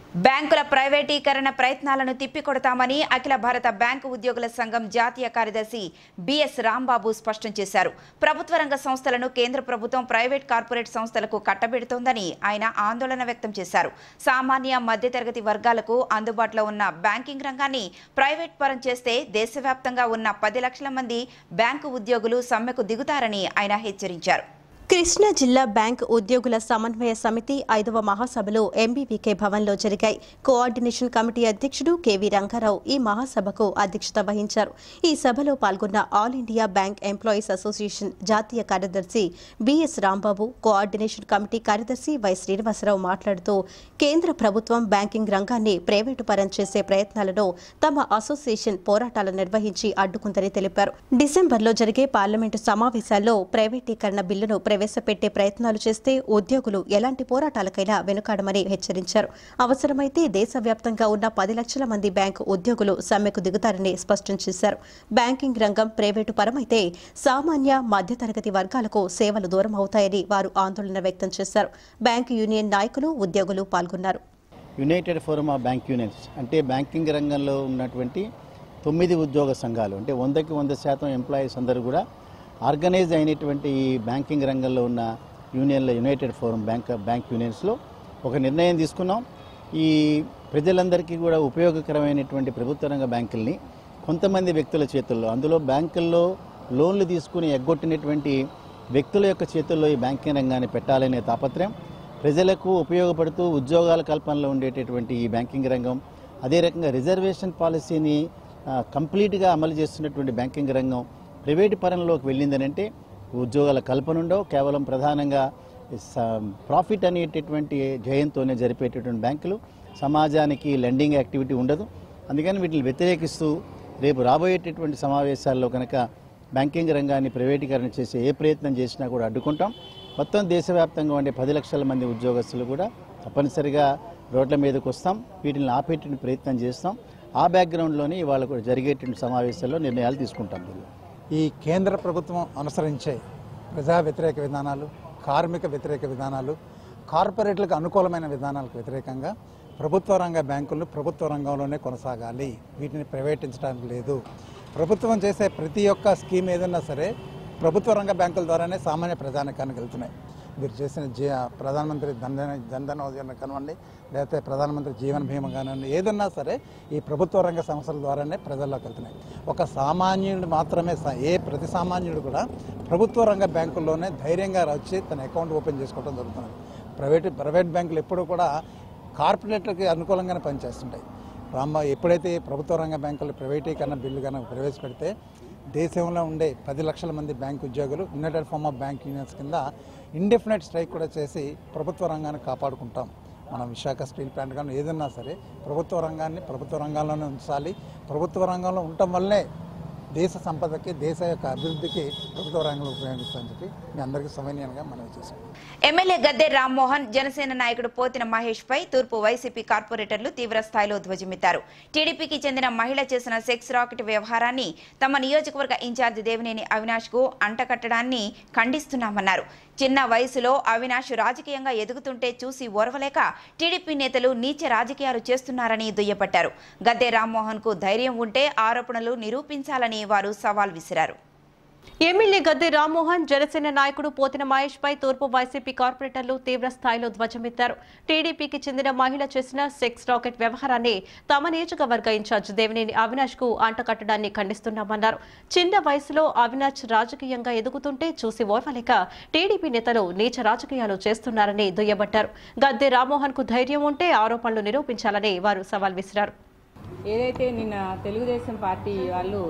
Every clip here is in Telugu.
బ్యాంకుల ప్రైవేటీకరణ ప్రయత్నాలను తిప్పికొడతామని అఖిల భారత బ్యాంకు ఉద్యోగుల సంఘం జాతీయ కార్యదర్శి బిఎస్ రాంబాబు స్పష్టం చేశారు ప్రభుత్వ రంగ సంస్థలను కేంద్ర ప్రభుత్వం ప్రైవేట్ కార్పొరేట్ సంస్థలకు కట్టబెడుతోందని ఆయన ఆందోళన వ్యక్తం చేశారు సామాన్య మధ్యతరగతి వర్గాలకు అందుబాటులో ఉన్న బ్యాంకింగ్ రంగాన్ని ప్రైవేట్ పరం చేస్తే దేశవ్యాప్తంగా ఉన్న పది లక్షల మంది బ్యాంకు ఉద్యోగులు సమ్మెకు దిగుతారని ఆయన హెచ్చరించారు కృష్ణా జిల్లా బ్యాంక్ ఉద్యోగుల సమన్వయ సమితి ఐదవ మహాసభలు ఎంబీవీకే భవన్లో జరిగాయి కోఆర్డినేషన్ కమిటీ అధ్యక్షుడు కెవి రంగారావు ఈ మహాసభకు అధ్యక్షత వహించారు ఈ సభలో పాల్గొన్న all India bank employees association జాతీయ కార్యదర్శి బిఎస్ రాంబాబు కోఆర్డినేషన్ కమిటీ కార్యదర్శి వై శ్రీనివాసరావు మాట్లాడుతూ కేంద్ర ప్రభుత్వం బ్యాంకింగ్ రంగాన్ని ప్రైవేటు పరం చేసే ప్రయత్నాలను తమ అసోసియేషన్ పోరాటాలు నిర్వహించి అడ్డుకుందని తెలిపారు డిసెంబర్లో జరిగే పార్లమెంటు సమావేశాల్లో ప్రైవేటీకరణ బిల్లును ప్రవేశపెట్టే ప్రయత్నాలు చేస్తే ఉద్యోగులు ఎలాంటి పోరాటాలకైనా వెనుకాడమని హెచ్చరించారు అవసరమైతే దేశవ్యాప్తంగా ఉన్న పది లక్షల మంది బ్యాంకు ఉద్యోగులు సమ్మెకు దిగుతారని స్పష్టం చేశారు బ్యాంకింగ్ రంగం ప్రైవేటు పరమైతే సామాన్య మధ్యతరగతి వర్గాలకు సేవలు దూరం అవుతాయని వారు ఆందోళన వ్యక్తం చేశారు బ్యాంకు యూనియన్ నాయకులు ఉద్యోగులు పాల్గొన్నారు united forum of bank unions అంటే బ్యాంకింగ్ రంగంలో ఉన్నటువంటి తొమ్మిది ఉద్యోగ సంఘాలు అంటే వందకి వంద శాతం ఎంప్లాయీస్ అందరూ కూడా ఆర్గనైజ్ అయినటువంటి ఈ బ్యాంకింగ్ రంగంలో ఉన్న యూనియన్ల యునైటెడ్ ఫోరం బ్యాంక్ బ్యాంక్ యూనియన్స్లో ఒక నిర్ణయం తీసుకున్నాం ఈ ప్రజలందరికీ కూడా ఉపయోగకరమైనటువంటి ప్రభుత్వ రంగ బ్యాంకుల్ని కొంతమంది వ్యక్తుల చేతుల్లో అందులో బ్యాంకుల్లో లోన్లు తీసుకుని ఎగ్గొట్టినటువంటి వ్యక్తుల యొక్క చేతుల్లో ఈ బ్యాంకింగ్ రంగాన్ని పెట్టాలనే తాపత్రయం ప్రజలకు ఉపయోగపడుతూ ఉద్యోగాల కల్పనలో ఉండేటటువంటి ఈ బ్యాంకింగ్ రంగం అదే రకంగా రిజర్వేషన్ పాలసీని ఆ, కంప్లీట్గా అమలు చేస్తున్నటువంటి బ్యాంకింగ్ రంగం ప్రైవేటు పరంలోకి వెళ్ళిందనంటే ఉద్యోగాల కల్పన ఉండవు కేవలం ప్రధానంగా స- ప్రాఫిట్ అనేటటువంటి జయంతోనే జరిపేటటువంటి బ్యాంకులు సమాజానికి లెండింగ్ యాక్టివిటీ ఉండదు అందుకని వీటిని వ్యతిరేకిస్తూ రేపు రాబోయేటటువంటి సమావేశాల్లో కనుక బ్యాంకింగ్ రంగాన్ని ప్రైవేటీకరణ చేసే ఏ ప్రయత్నం చేసినా కూడా అడ్డుకుంటాం మొత్తం దేశవ్యాప్తంగా ఉండే పది లక్షల మంది ఉద్యోగస్తులు కూడా తప్పనిసరిగా రోడ్ల మీదకి వస్తాం వీటిని ఆపేటువంటి ప్రయత్నం చేస్తాం ఆ బ్యాక్గ్రౌండ్లోనే ఇవాళ కూడా జరిగేటువంటి సమావేశాల్లో నిర్ణయాలు తీసుకుంటాం దీనిలో ఈ కేంద్ర ప్రభుత్వం అనుసరించే ప్రజా వ్యతిరేక విధానాలు కార్మిక వ్యతిరేక విధానాలు కార్పొరేట్లకు అనుకూలమైన విధానాలకు వ్యతిరేకంగా ప్రభుత్వ రంగ బ్యాంకులు ప్రభుత్వ రంగంలోనే కొనసాగాలి వీటిని ప్రైవేటించడానికి లేదు ప్రభుత్వం చేసే ప్రతి ఒక్క స్కీమ్ ఏదన్నా సరే ప్రభుత్వ రంగ బ్యాంకుల ద్వారానే సామాన్య ప్రజానికానికి వెళ్తున్నాయి మీరు చేసిన జీ ప్రధానమంత్రి ధన జన్ధన్ యోజన కానివ్వండి లేకపోతే ప్రధానమంత్రి జీవన బీమా కానివ్వండి ఏదన్నా సరే ఈ ప్రభుత్వ రంగ సంస్థల ద్వారానే ప్రజల్లోకి వెళ్తున్నాయి ఒక సామాన్యుడు మాత్రమే స- ఏ ప్రతి సామాన్యుడు కూడా ప్రభుత్వ రంగ బ్యాంకుల్లోనే ధైర్యంగా వచ్చి తన అకౌంట్ ఓపెన్ చేసుకోవడం జరుగుతుంది ప్రైవేట్ ప్రైవేట్ బ్యాంకులు ఎప్పుడూ కూడా కార్పొరేట్లకి అనుకూలంగానే పనిచేస్తుంటాయి రాంబా ఎప్పుడైతే ప్రభుత్వ రంగ బ్యాంకులు ప్రైవేటీకరణ బిల్లు కనుక ప్రవేశపెడితే దేశంలో ఉండే పది లక్షల మంది బ్యాంక్ ఉద్యోగులు united forum of bank unions కింద ఇండెఫినెట్ స్ట్రైక్ కూడా చేసి ప్రభుత్వ రంగాన్ని కాపాడుకుంటాం మనం విశాఖ స్టీల్ ప్లాంట్ కానీ ఏదన్నా సరే ప్రభుత్వ రంగాన్ని ప్రభుత్వ రంగంలోనే ఉంచాలి ప్రభుత్వ రంగంలో ఉండటం వల్లే దేశ సంపదకి దేశ యొక్క అభివృద్ధికి ప్రభుత్వ రంగంలో ఉపయోగిస్తామని చెప్పి మీ అందరికీ సమన్వయంగా మనవి చేశాం ఎమ్మెల్యే గద్దె రామ్మోహన్ జనసేన నాయకుడు పోతిన మహేష్ పై తూర్పు వైసీపీ కార్పొరేటర్లు తీవ్ర స్థాయిలో ధ్వజమెత్తారు టీడీపీకి చెందిన మహిళ చేసిన సెక్స్ రాకెట్ వ్యవహారాన్ని తమ నియోజకవర్గ ఇన్ఛార్జి దేవినేని అవినాష్ కు అంటకట్టడాన్ని ఖండిస్తున్నామన్నారు చిన్న వయసులో అవినాష్ రాజకీయంగా ఎదుగుతుంటే చూసి ఓర్వలేక టీడీపీ నేతలు నీచ రాజకీయాలు చేస్తున్నారని దుయ్యబట్టారు గద్దె రామ్మోహన్ కు ధైర్యం ఉంటే ఆరోపణలు నిరూపించాలని వారు సవాల్ విసిరారు ఎమ్మెల్యే గద్దె రామ్మోహన్ జనసేన నాయకుడు పోతిన మహేష్ పై తూర్పు వైసీపీ కార్పొరేటర్లు తీవ్ర స్థాయిలో ధ్వజమెత్తారు టీడీపీకి చెందిన మహిళ చేసిన సెక్స్ రాకెట్ వ్యవహారాన్ని తమ నియోజకవర్గ ఇన్ఛార్జ్ దేవినేని అవినాష్ కు అంటకట్టడాన్ని ఖండిస్తున్నామన్నారు చిన్న వయసులో అవినాష్ రాజకీయంగా ఎదుగుతుంటే చూసి ఓర్వలేక టీడీపీ నేతలు నీచ రాజకీయాలు చేస్తున్నారని దుయ్యబట్టారు గద్దె రామ్మోహన్ కు ధైర్యం ఉంటే ఆరోపణలు నిరూపించాలని వారు సవాల్ విసిరారు ఏదైతే నిన్న తెలుగుదేశం పార్టీ వాళ్ళు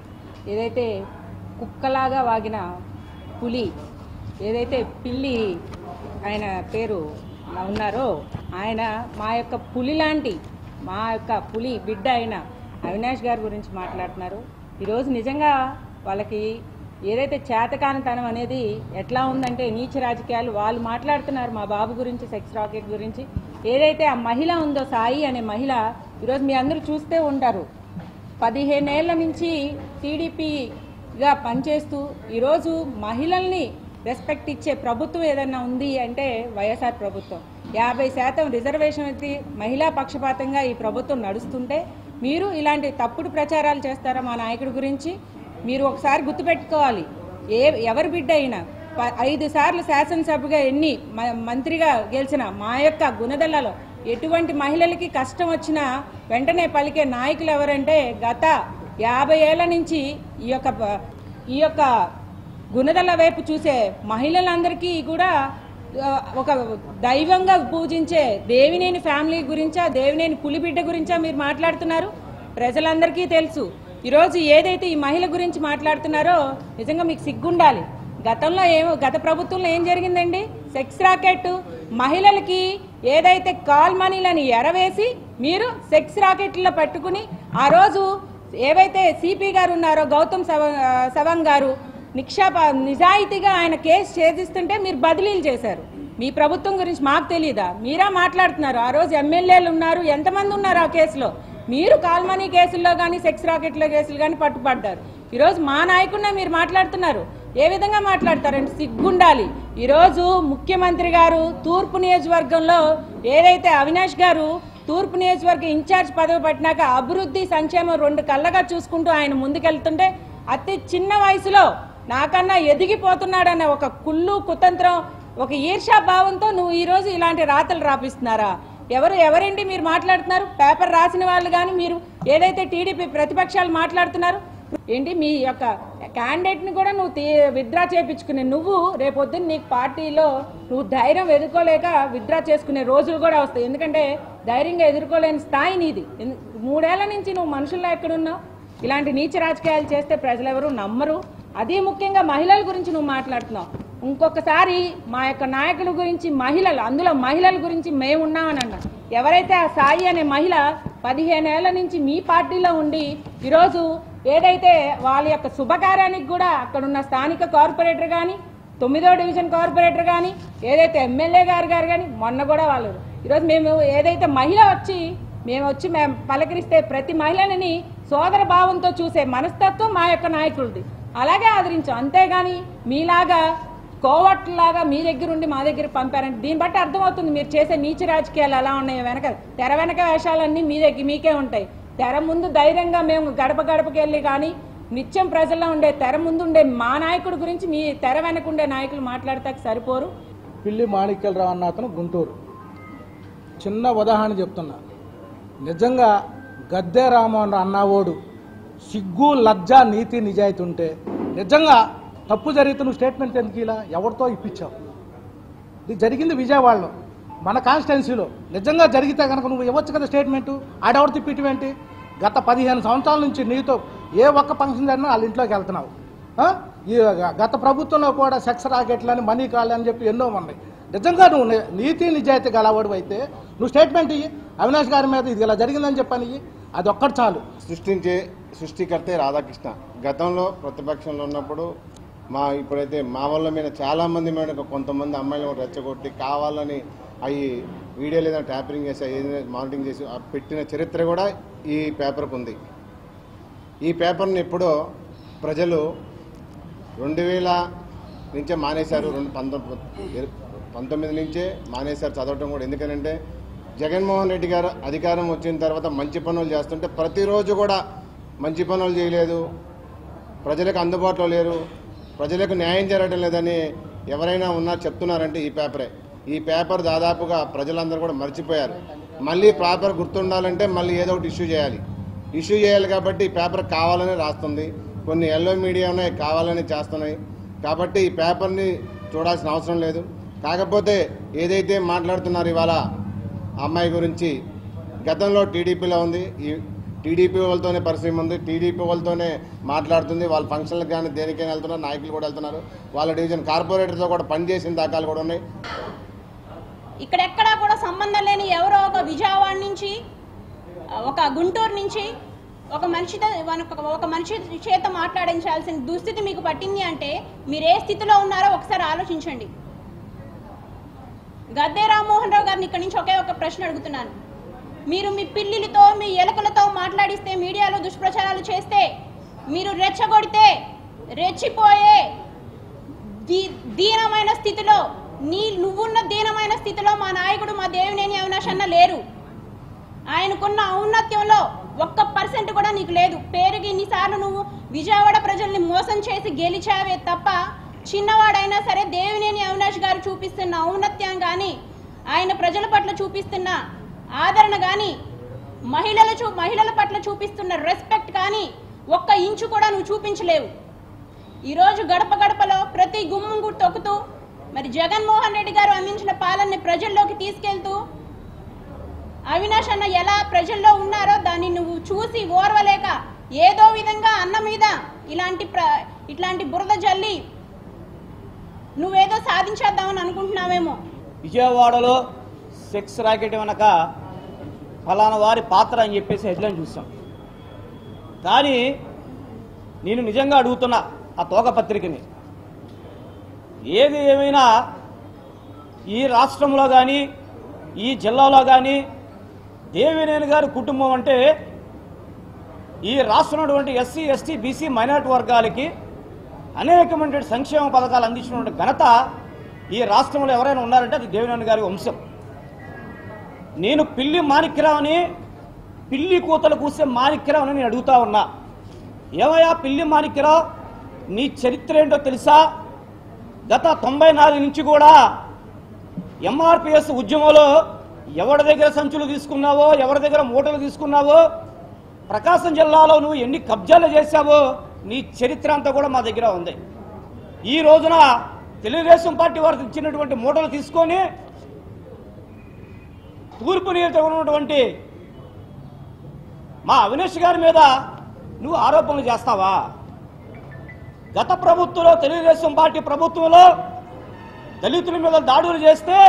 ఏదైతే కుక్కలాగా వాగిన పులి ఏదైతే పిల్లి ఆయన పేరు ఉన్నారో ఆయన మా యొక్క పులి లాంటి మా యొక్క పులి బిడ్డ అయిన అవినాష్ గారి గురించి మాట్లాడుతున్నారు ఈరోజు నిజంగా వాళ్ళకి ఏదైతే చేతకానితనం అనేది ఎట్లా ఉందంటే నీచ రాజకీయాలు వాళ్ళు మాట్లాడుతున్నారు మా బాబు గురించి సెక్స్ రాకెట్ గురించి ఏదైతే ఆ మహిళ ఉందో సాయి అనే మహిళ ఈరోజు మీ అందరూ చూస్తే ఉంటారు పదిహేనేళ్ల నుంచి టీడీపీగా పనిచేస్తూ ఈరోజు మహిళల్ని రెస్పెక్ట్ ఇచ్చే ప్రభుత్వం ఏదైనా ఉంది అంటే వైఎస్ఆర్ ప్రభుత్వం యాభై శాతం రిజర్వేషన్ ఎత్తి మహిళా పక్షపాతంగా ఈ ప్రభుత్వం నడుస్తుంటే మీరు ఇలాంటి తప్పుడు ప్రచారాలు చేస్తారా మా నాయకుడి గురించి మీరు ఒకసారి గుర్తుపెట్టుకోవాలి ఏ ఎవరి బిడ్డ అయినా ప- ఐదు సార్లు శాసనసభగా ఎన్ని మ- మంత్రిగా గెలిచిన మా యొక్క గుణదలలో ఎటువంటి మహిళలకి కష్టం వచ్చినా వెంటనే పలికే నాయకులు ఎవరంటే గత యాభై ఏళ్ల నుంచి ఈ యొక్క ప- ఈ యొక్క గుణదల వైపు చూసే మహిళలందరికీ కూడా ఆ, ఒక దైవంగా పూజించే దేవినేని ఫ్యామిలీ గురించా దేవినేని పులిబిడ్డ గురించా మీరు మాట్లాడుతున్నారు ప్రజలందరికీ తెలుసు ఈరోజు ఏదైతే ఈ మహిళ గురించి మాట్లాడుతున్నారో నిజంగా మీకు సిగ్గుండాలి గతంలో ఏమో గత ప్రభుత్వంలో ఏం జరిగిందండి సెక్స్ రాకెట్ మహిళలకి ఏదైతే కాల్ మనీలని ఎరవేసి మీరు సెక్స్ రాకెట్లో పట్టుకుని ఆ రోజు ఏవైతే సిపి గారు ఉన్నారో గౌతమ్ సవ- సవంగ్ గారు నిక్షేప నిజాయితీగా ఆయన కేసు ఛేదిస్తుంటే మీరు బదిలీలు చేశారు మీ ప్రభుత్వం గురించి మాకు తెలియదా మీరా మాట్లాడుతున్నారు ఆ రోజు ఎమ్మెల్యేలు ఉన్నారు ఎంతమంది ఉన్నారు ఆ కేసులో మీరు కాల్మనీ కేసుల్లో కానీ సెక్స్ రాకెట్ల కేసులు కానీ పట్టుపడ్డారు ఈరోజు మా నాయకుడినే మీరు మాట్లాడుతున్నారు ఏ విధంగా మాట్లాడతారంటే సిగ్గుండాలి ఈరోజు ముఖ్యమంత్రి గారు తూర్పు నియోజకవర్గంలో ఏదైతే అవినాష్ గారు తూర్పు నియోజకవర్గ ఇన్ఛార్జ్ పదవి పట్టినాక అభివృద్ధి సంక్షేమం రెండు కళ్ళగా చూసుకుంటూ ఆయన ముందుకెళ్తుంటే అతి చిన్న వయసులో నాకన్నా ఎదిగిపోతున్నాడన్న ఒక కుళ్ళు కుతంత్రం ఒక ఈర్షా భావంతో నువ్వు ఈరోజు ఇలాంటి రాతలు రాపిస్తున్నారా ఎవరు ఎవరండి మీరు మాట్లాడుతున్నారు పేపర్ రాసిన వాళ్ళు కానీ మీరు ఏదైతే టీడీపీ ప్రతిపక్షాలు మాట్లాడుతున్నారు ఏంటి మీ యొక్క క్యాండిడేట్ ని కూడా నువ్వు తీ- విత్డ్రా చేయించుకునే నువ్వు రేపొద్దున నీకు పార్టీలో నువ్వు ధైర్యం ఎదుర్కోలేక విత్డ్రా చేసుకునే రోజులు కూడా వస్తాయి ఎందుకంటే ధైర్యంగా ఎదుర్కోలేని స్థాయి నీది ఎందు- మూడేళ్ల నుంచి నువ్వు మనుషుల్లో ఎక్కడున్నావు ఇలాంటి నీచ రాజకీయాలు చేస్తే ప్రజలు ఎవరు నమ్మరు అదే ముఖ్యంగా మహిళల గురించి నువ్వు మాట్లాడుతున్నావు ఇంకొకసారి మా యొక్క నాయకుల గురించి మహిళలు అందులో మహిళల గురించి మేము ఉన్నామని అన్నా ఎవరైతే ఆ సాయి అనే మహిళ పదిహేనేళ్ల నుంచి మీ పార్టీలో ఉండి ఈరోజు ఏదైతే వాళ్ళ యొక్క శుభకార్యానికి కూడా అక్కడున్న స్థానిక కార్పొరేటర్ కానీ తొమ్మిదో డివిజన్ కార్పొరేటర్ కానీ ఏదైతే ఎమ్మెల్యే గారు గారు కానీ మొన్న కూడా వాళ్ళు ఈరోజు మేము ఏదైతే మహిళ వచ్చి మేము వచ్చి మేము పలకరిస్తే ప్రతి మహిళని సోదర భావంతో చూసే మనస్తత్వం మా యొక్క నాయకుడిది అలాగే ఆదరించాం అంతేగాని మీలాగా కోవట్లాగా మీ దగ్గర ఉండి మా దగ్గర పంపారంటే దీన్ని బట్టి అర్థమవుతుంది మీరు చేసే నీచ రాజకీయాలు ఎలా ఉన్నాయో వెనక తెర వెనక వేషాలన్నీ మీ దగ్గర మీకే ఉంటాయి తెర ముందు ధైర్యంగా మేము గడప గడపకి వెళ్ళి కానీ నిత్యం ప్రజల్లో ఉండే తెర ముందు ఉండే మా నాయకుడి గురించి మీ తెర వెనక ఉండే నాయకులు మాట్లాడతాక సరిపోరు పిల్లి మాణిక్యలరావు అన్న అతను గుంటూరు చిన్న ఉదాహరణ చెప్తున్నా నిజంగా గద్దె రామోహన్ అన్నవాడు సిగ్గు లజ్జ నీతి నిజాయితీ ఉంటే నిజంగా తప్పు జరిగితే నువ్వు స్టేట్మెంట్ ఎందుకు ఇలా ఎవరితో ఇప్పించావు ఇది జరిగింది విజయవాడలో మన కాన్స్టిట్యున్సీలో నిజంగా జరిగితే కనుక నువ్వు ఇవ్వచ్చు కదా స్టేట్మెంటు ఆడెవరు తిప్పిటివేంటి గత పదిహేను సంవత్సరాల నుంచి నీతో ఏ ఒక్క ఫంక్షన్ జరిగినా వాళ్ళ ఇంట్లోకి వెళ్తున్నావు ఆ? ఈ గత ప్రభుత్వంలో కూడా సెక్స్ రాకెట్లని మనీ కాళ్ళు అని చెప్పి ఎన్నో ఉన్నాయి నిజంగా నువ్వు ని- నీతి నిజాయితీ గలవాడు అయితే నువ్వు స్టేట్మెంట్ ఇయ్యి అవినాష్ గారి మీద ఇది ఇలా జరిగిందని చెప్పని ఇయ్యి అది ఒక్కటి చాలు సృష్టించే సృష్టికర్తే రాధాకృష్ణ గతంలో ప్రతిపక్షంలో ఉన్నప్పుడు మా ఇప్పుడైతే మా వాళ్ళ మీద చాలా మంది మీద కొంతమంది అమ్మాయిలు రెచ్చగొట్టి కావాలని అవి వీడియోలు ఏదైనా ట్యాపరింగ్ చేసి ఏదైనా మానిటరింగ్ చేసి ఆ పెట్టిన చరిత్ర కూడా ఈ పేపర్కు ఉంది ఈ పేపర్ని ఎప్పుడో ప్రజలు రెండు వేల నుంచే మానేశారు రెండు పంతొమ్మిది పంతొమ్మిది నుంచే మానేశారు చదవటం కూడా ఎందుకనంటే జగన్మోహన్ రెడ్డి గారు అధికారం వచ్చిన తర్వాత మంచి పనులు చేస్తుంటే ప్రతిరోజు కూడా మంచి పనులు చేయలేదు ప్రజలకు అందుబాటులో లేరు ప్రజలకు న్యాయం జరగడం లేదని ఎవరైనా ఉన్నా చెప్తున్నారంటే ఈ పేపరే ఈ పేపర్ దాదాపుగా ప్రజలందరూ కూడా మర్చిపోయారు మళ్ళీ పేపర్ గుర్తుండాలంటే మళ్ళీ ఏదో ఒకటి ఇష్యూ చేయాలి ఇష్యూ చేయాలి కాబట్టి ఈ పేపర్ కావాలని రాస్తుంది కొన్ని ఎల్లో మీడియా ఉన్నాయి కావాలని చేస్తున్నాయి కాబట్టి ఈ పేపర్ని చూడాల్సిన అవసరం లేదు కాకపోతే ఏదైతే మాట్లాడుతున్నారు ఇవాళ ఆ అమ్మాయి గురించి గతంలో టీడీపీలో ఉంది ఈ టీడీపీ వాళ్ళతోనే పరిచయం ఉంది టీడీపీ వాళ్ళతోనే మాట్లాడుతుంది వాళ్ళ ఫంక్షన్లకు కానీ దేనికైనా వెళ్తున్నారు నాయకులు కూడా వెళ్తున్నారు వాళ్ళ డివిజన్ కార్పొరేటర్తో కూడా పనిచేసిన దాఖలు కూడా ఉన్నాయి ఇక్కడెక్కడా కూడా సంబంధం లేని ఎవరో ఒక విజయవాడ నుంచి ఒక గుంటూరు నుంచి ఒక మనిషితో మనకు ఒక మనిషి చేత మాట్లాడించాల్సిన దుస్థితి మీకు పట్టింది అంటే మీరు ఏ స్థితిలో ఉన్నారో ఒకసారి ఆలోచించండి గద్దే రామ్మోహన్ రావు గారిని ఇక్కడి నుంచి ఒకే ఒక ప్రశ్న అడుగుతున్నాను మీరు మీ పిల్లిలతో మీ ఎలకలతో మాట్లాడిస్తే మీడియాలో దుష్ప్రచారాలు చేస్తే మీరు రెచ్చగొడితే రెచ్చిపోయే దీ దీనమైన స్థితిలో నీ నువ్వున్న దీనమైన స్థితిలో మా నాయకుడు మా దేవినేని అవినాష్ అన్న లేరు ఆయనకున్న ఔన్నత్యంలో ఒక్క పర్సెంట్ కూడా నీకు లేదు పేరుకి ఇన్నిసార్లు నువ్వు విజయవాడ ప్రజల్ని మోసం చేసి గెలిచావే తప్ప చిన్నవాడైనా సరే దేవినేని అవినాష్ గారు చూపిస్తున్న ఔన్నత్యం కానీ ఆయన ప్రజల పట్ల చూపిస్తున్న ఆదరణ కానీ మహిళల చూ మహిళల పట్ల చూపిస్తున్న రెస్పెక్ట్ కానీ ఒక్క ఇంచు కూడా నువ్వు చూపించలేవు ఈరోజు గడప గడపలో ప్రతి గుమ్మం కూడా తొక్కుతూ మరి జగన్మోహన్ రెడ్డి గారు అందించిన పాలనని ప్రజల్లోకి తీసుకెళ్తూ అవినాష్ అన్న ఎలా ప్రజల్లో ఉన్నారో దాన్ని నువ్వు చూసి ఓర్వలేక ఏదో విధంగా అన్న మీద ఇలాంటి ప్ర ఇట్లాంటి బురద జల్లి నువ్వేదో సాధించేద్దామని అనుకుంటున్నావేమో విజయవాడలో సెక్స్ ర్యాకెట్ వెనక ఫలానా వారి పాత్ర అని చెప్పేసి హెడ్లైన్ చూసాం కానీ నేను నిజంగా అడుగుతున్నా ఆ తోక పత్రికని ఏది ఏమైనా ఈ రాష్ట్రంలో కానీ ఈ జిల్లాలో కానీ దేవినేని గారి కుటుంబం అంటే ఈ రాష్ట్రంలో ఎస్సీ ఎస్టీ బీసీ మైనారిటీ వర్గాలకి అనేకమైన సంక్షేమ పథకాలు అందించినటువంటి ఘనత ఈ రాష్ట్రంలో ఎవరైనా ఉన్నారంటే అది దేవినేని గారి వంశం నేను పిల్లి మాణిక్యరావుని పిల్లి కూతలు కూసే మాణిక్యరావుని నేను అడుగుతా ఉన్నా ఏమయ్యా పిల్లి మాణిక్యరావు నీ చరిత్ర ఏంటో తెలుసా గత తొంభై నాలుగు నుంచి కూడా ఎంఆర్పిఎస్ ఉద్యమంలో ఎవరి దగ్గర సంచులు తీసుకున్నావో ఎవరి దగ్గర మూటలు తీసుకున్నావో ప్రకాశం జిల్లాలో నువ్వు ఎన్ని కబ్జాలు చేశావో నీ చరిత్ర అంతా కూడా మా దగ్గర ఉంది ఈ రోజున తెలుగుదేశం పార్టీ వారు ఇచ్చినటువంటి మూటలు తీసుకొని తూర్పు నియోజకవర్గంలో ఉన్నటువంటి మా అవినాష్ గారి మీద నువ్వు ఆరోపణలు చేస్తావా గత ప్రభుత్వంలో తెలుగుదేశం పార్టీ ప్రభుత్వంలో దళితుల మీద దాడులు చేస్తే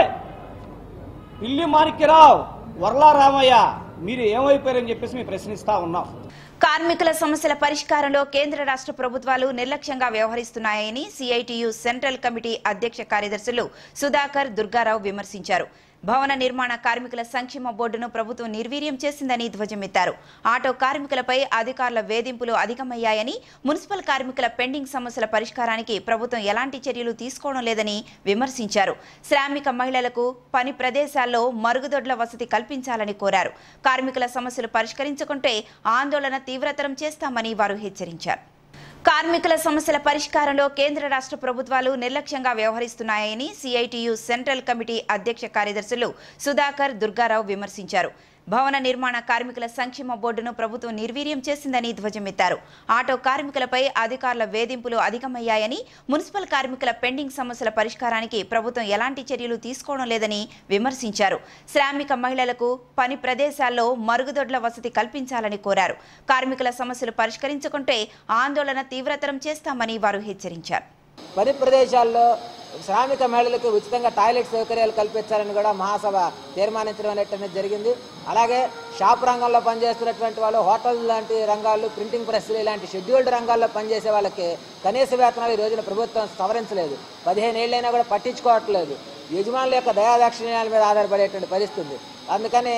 పిల్లి మాణిక్యరావు వర్లా రామయ్య మీరు ఏమైపోయారని చెప్పేసి మేము ప్రశ్నిస్తా ఉన్నాం కార్మికుల సమస్యల పరిష్కారంలో కేంద్ర రాష్ట్ర ప్రభుత్వాలు నిర్లక్ష్యంగా వ్యవహరిస్తున్నాయని సిఐటియు సెంట్రల్ కమిటీ అధ్యక్ష కార్యదర్శులు సుధాకర్ దుర్గారావు విమర్శించారు భవన నిర్మాణ కార్మికుల సంక్షేమ బోర్డును ప్రభుత్వం నిర్వీర్యం చేసిందని ధ్వజమెత్తారు ఆటో కార్మికులపై అధికారుల వేధింపులు అధికమయ్యాయని మున్సిపల్ కార్మికుల పెండింగ్ సమస్యల పరిష్కారానికి ప్రభుత్వం ఎలాంటి చర్యలు తీసుకోవడం లేదని విమర్శించారు శ్రామిక మహిళలకు పని ప్రదేశాల్లో మరుగుదొడ్ల వసతి కల్పించాలని కోరారు కార్మికుల సమస్యలు పరిష్కరించకుంటే ఆందోళన తీవ్రతరం చేస్తామని వారు హెచ్చరించారు కార్మికుల సమస్యల పరిష్కారంలో కేంద్ర రాష్ట్ర ప్రభుత్వాలు నిర్లక్ష్యంగా వ్యవహరిస్తున్నాయని సిఐటియు సెంట్రల్ కమిటీ అధ్యక్ష కార్యదర్శులు సుధాకర్ దుర్గారావు విమర్శించారు భవన నిర్మాణ కార్మికుల సంక్షేమ బోర్డును ప్రభుత్వం నిర్వీర్యం చేసిందని ధ్వజమెత్తారు ఆటో కార్మికులపై అధికారుల వేధింపులు అధికమయ్యాయని మున్సిపల్ కార్మికుల పెండింగ్ సమస్యల పరిష్కారానికి ప్రభుత్వం ఎలాంటి చర్యలు తీసుకోవడం లేదని విమర్శించారు శ్రామిక మహిళలకు పని ప్రదేశాల్లో మరుగుదొడ్ల వసతి కల్పించాలని కోరారు కార్మికుల సమస్యలు పరిష్కరించుకుంటే ఆందోళన తీవ్రతరం చేస్తామని వారు హెచ్చరించారు పని ప్రదేశాల్లో శ్రామిక మహిళలకు ఉచితంగా టాయిలెట్ సౌకర్యాలు కల్పించాలని కూడా మహాసభ తీర్మానించడం అనేటువంటిది జరిగింది అలాగే షాప్ రంగంలో పనిచేస్తున్నటువంటి వాళ్ళు హోటల్ లాంటి రంగాలు ప్రింటింగ్ ప్రెస్లు ఇలాంటి షెడ్యూల్డ్ రంగాల్లో పనిచేసే వాళ్ళకి కనీస వేతనాలు ఈ రోజున ప్రభుత్వం సవరించలేదు పదిహేను ఏళ్ళైనా కూడా పట్టించుకోవట్లేదు యజమానుల యొక్క దయాదాక్షిణ్యాల మీద ఆధారపడేటువంటి పరిస్థితి ఉంది అందుకని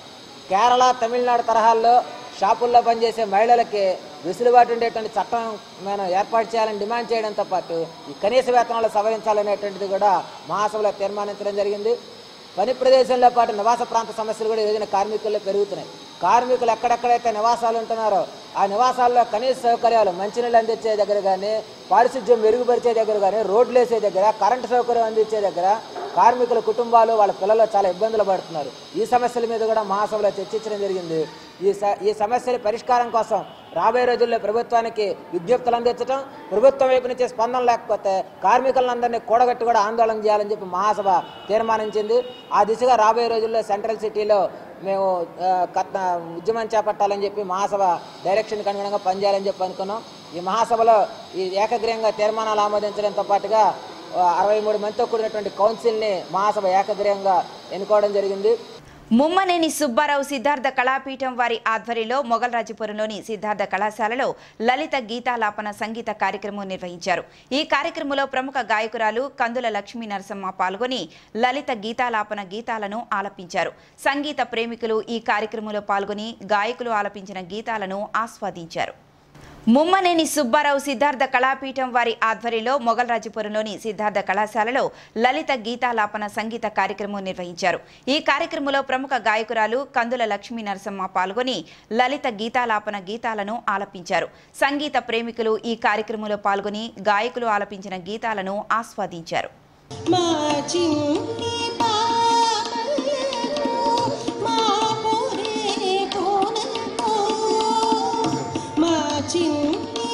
కేరళ తమిళనాడు తరహాల్లో షాపుల్లో పనిచేసే మహిళలకి వెసులుబాటు ఉండేటువంటి చట్టం మనం ఏర్పాటు చేయాలని డిమాండ్ చేయడంతో పాటు ఈ కనీస వేతనాలు సవరించాలనేటువంటిది కూడా మహాసభలో తీర్మానించడం జరిగింది పని ప్రదేశంలో పాటు నివాస ప్రాంత సమస్యలు కూడా ఈ రోజున కార్మికుల్లో పెరుగుతున్నాయి కార్మికులు ఎక్కడెక్కడైతే నివాసాలు ఉంటున్నారో ఆ నివాసాల్లో కనీస సౌకర్యాలు మంచినీళ్ళు అందించే దగ్గర కానీ పారిశుధ్యం మెరుగుపరిచే దగ్గర కానీ రోడ్లు వేసే దగ్గర కరెంటు సౌకర్యం అందించే దగ్గర కార్మికుల కుటుంబాలు వాళ్ళ పిల్లలు చాలా ఇబ్బందులు పడుతున్నారు ఈ సమస్యల మీద కూడా మహాసభలో చర్చించడం జరిగింది ఈ స- ఈ సమస్యల పరిష్కారం కోసం రాబోయే రోజుల్లో ప్రభుత్వానికి విజ్ఞప్తులు అందించడం ప్రభుత్వం వైపు నుంచి స్పందన లేకపోతే కార్మికులందరినీ కూడగట్టి కూడా ఆందోళన చేయాలని చెప్పి మహాసభ తీర్మానించింది ఆ దిశగా రాబోయే రోజుల్లో సెంట్రల్ సిటీలో మేము ఆ, కత్- ఉద్యమం చేపట్టాలని చెప్పి మహాసభ డైరెక్షన్కి అనుగుణంగా పనిచేయాలని చెప్పి అనుకున్నాం ఈ మహాసభలో ఈ ఏకగ్రీయంగా తీర్మానాలు ఆమోదించడంతో పాటుగా ఆ, అరవై మూడు మందితో కూడినటువంటి కౌన్సిల్ని మహాసభ ఏకగ్రీయంగా ఎన్నుకోవడం జరిగింది ముమ్మనేని సుబ్బారావు సిద్ధార్థ కళాపీఠం వారి ఆధ్వర్యంలో మొగల్రాజపురంలోని సిద్ధార్థ కళాశాలలో లలిత గీతాలాపన సంగీత కార్యక్రమం నిర్వహించారు ఈ కార్యక్రమంలో ప్రముఖ గాయకురాలు కందుల లక్ష్మీ నరసమ్మ పాల్గొని లలిత గీతాలాపన గీతాలను ఆలపించారు సంగీత ప్రేమికులు ఈ కార్యక్రమంలో పాల్గొని గాయకులు ఆలపించిన గీతాలను ఆస్వాదించారు ముమ్మనేని సుబ్బారావు సిద్ధార్థ కళాపీఠం వారి ఆధ్వర్యంలో మొగల్రాజపురంలోని సిద్ధార్థ కళాశాలలో లలిత గీతాలాపన సంగీత కార్యక్రమం నిర్వహించారు ఈ కార్యక్రమంలో ప్రముఖ గాయకురాలు కందుల లక్ష్మీ నరసమ్మ పాల్గొని లలిత గీతాలాపన గీతాలను ఆలపించారు సంగీత ప్రేమికులు ఈ కార్యక్రమంలో పాల్గొని గాయకులు ఆలపించిన గీతాలను ఆస్వాదించారు మా చిన్ని పాపలకు మా పొరే కోనలకు మా చిన్ని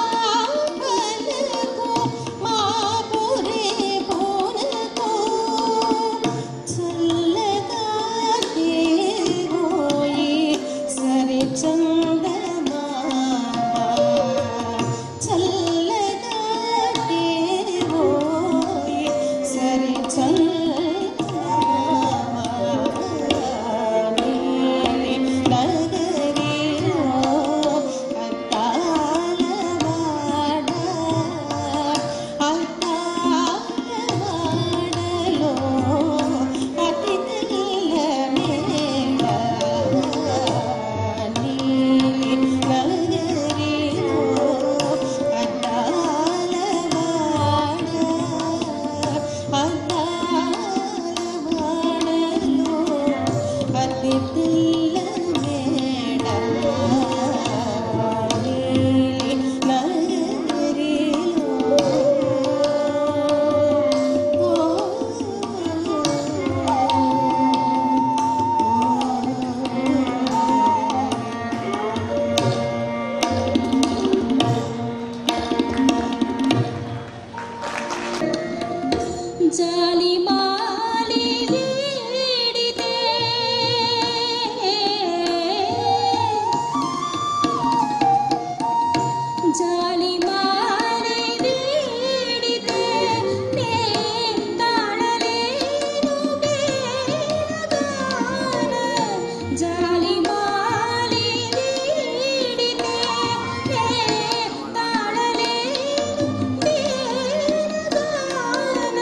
పాపలకు మా పొరే కోనలకు చల్లగా తేగోయి సరి చందమా చల్లగా తేగోయి సరి నగరిలో అత్తాలవాడ అత్తాలవాడలో అతి తెల్ల మేడ నీలి నగరిలో అత్తాలవాడ అత్తాలవాడలో అతి తెల్ల మేడ నీలి జాలి మాలి వీడితే జాలి మాలి వీడితే నే తాళలేను వేదగాన జాలి మాలి వీడితే నే తాళలేను వేదగాన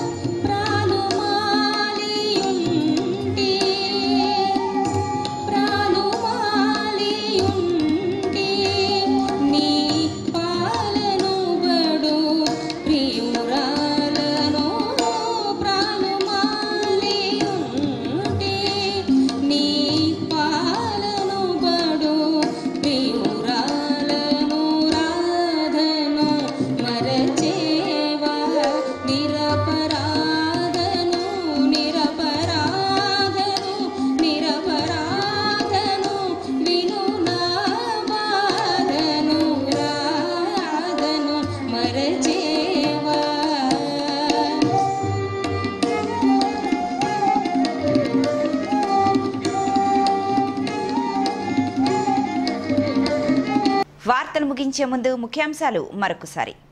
ప్రాణమాలియుండి ప్రాణమాలియుండి నీ పాలను బడు ప్రియురాలను ప్రాణమాలియుండి నీ పాలను బడు ప్రియురాలను రాధను మరచేవా నిరపరాధను నిరపరాధను నిరపరాధను విను నా బాధను రాధను మరచేవా వార్తలు ముగించే ముందు ముఖ్యాంశాలు మరొకసారి